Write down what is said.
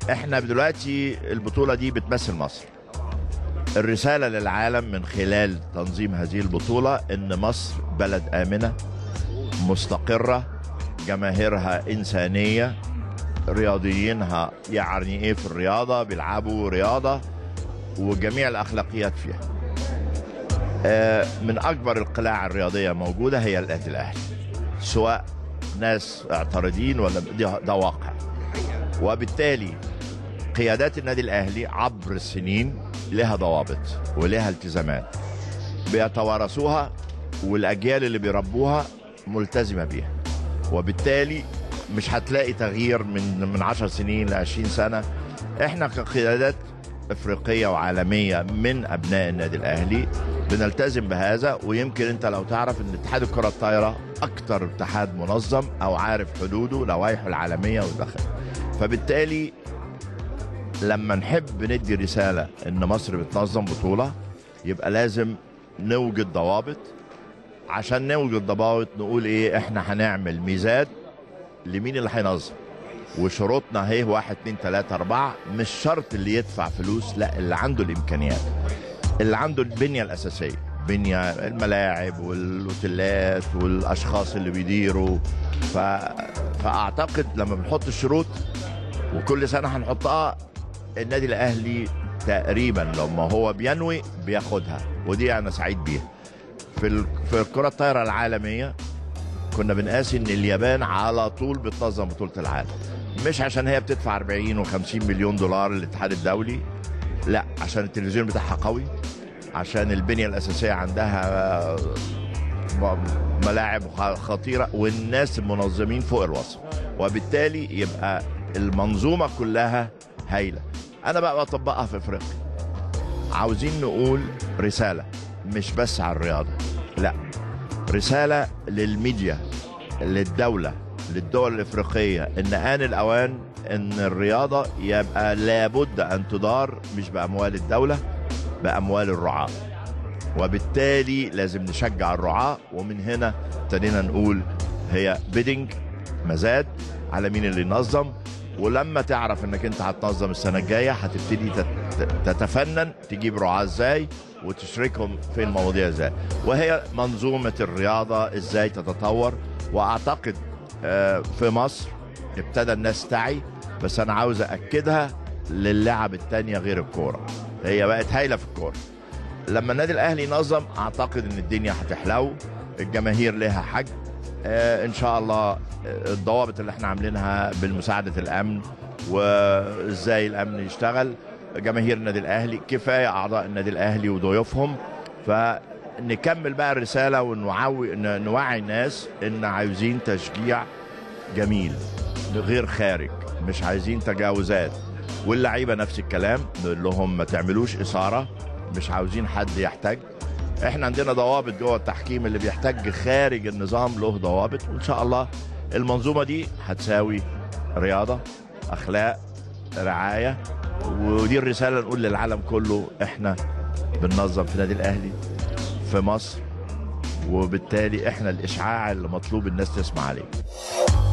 احنا دلوقتي البطولة دي بتمثل مصر الرسالة للعالم من خلال تنظيم هذه البطولة ان مصر بلد آمنة مستقرة جماهيرها إنسانية رياضيينها يعني ايه في الرياضة بيلعبوا رياضة وجميع الأخلاقيات فيها آه، من أكبر القلاع الرياضية موجودة هي النادي الأهلي سواء ناس اعتراضين ولا ده ده واقع وبالتالي قيادات النادي الاهلي عبر السنين لها ضوابط ولها التزامات بيتوارثوها والاجيال اللي بيربوها ملتزمه بيها وبالتالي مش هتلاقي تغيير من من 10 سنين ل 20 سنه احنا كقيادات افريقيه وعالميه من ابناء النادي الاهلي بنلتزم بهذا ويمكن انت لو تعرف ان اتحاد الكره الطايره اكتر اتحاد منظم او عارف حدوده لوائحه العالميه والداخل فبالتالي لما نحب ندي رساله ان مصر بتنظم بطوله يبقى لازم نوجد ضوابط عشان نوجد ضوابط نقول ايه احنا هنعمل ميزات لمين اللي هينظم وشروطنا هي واحد اتنين تلاتة أربعة مش شرط اللي يدفع فلوس لا اللي عنده الإمكانيات اللي عنده البنية الأساسية بنية الملاعب والأوتيلات والأشخاص اللي بيديروا ف... فأعتقد لما بنحط الشروط وكل سنة هنحطها النادي الأهلي تقريبا لما هو بينوي بياخدها ودي أنا سعيد بيها في ال... في الكرة الطايرة العالمية كنا بنقاسي ان اليابان على طول بتنظم بطولة العالم مش عشان هي بتدفع 40 و50 مليون دولار للاتحاد الدولي لا عشان التلفزيون بتاعها قوي عشان البنية الأساسية عندها م- ملاعب خ- خطيرة والناس المنظمين فوق الوصف وبالتالي يبقى المنظومة كلها هايلة أنا بقى بطبقها في أفريقيا عاوزين نقول رسالة مش بس على الرياضة لا رسالة للميديا للدولة للدول الإفريقية إن آن الأوان إن الرياضة يبقى لابد أن تدار مش بأموال الدولة بأموال الرعاة وبالتالي لازم نشجع الرعاة ومن هنا ابتدينا نقول هي بيدنج مزاد على مين اللي ينظم ولما تعرف انك انت هتنظم السنه الجايه هتبتدي تت- تتفنن تجيب رعاة ازاي وتشركهم في المواضيع ازاي وهي منظومه الرياضه ازاي تتطور واعتقد آه، في مصر ابتدى الناس تعي بس انا عاوز اكدها للعب التانية غير الكوره هي بقت هايله في الكوره لما النادي الاهلي ينظم اعتقد ان الدنيا هتحلو الجماهير لها حج آه ان شاء الله آه، الضوابط اللي احنا عاملينها بالمساعده الامن وازاي الامن يشتغل جماهير النادي الاهلي كفايه اعضاء النادي الاهلي وضيوفهم فنكمل بقى الرساله ونوعي ن- نوعي الناس ان عايزين تشجيع جميل غير خارج مش عايزين تجاوزات واللعيبه نفس الكلام نقول لهم ما تعملوش اثاره مش عاوزين حد يحتاج احنا عندنا ضوابط جوه التحكيم اللي بيحتاج خارج النظام له ضوابط وان شاء الله المنظومه دي هتساوي رياضه اخلاق رعايه ودي الرساله نقول للعالم كله احنا بننظم في نادي الاهلي في مصر وبالتالي احنا الاشعاع اللي مطلوب الناس تسمع عليه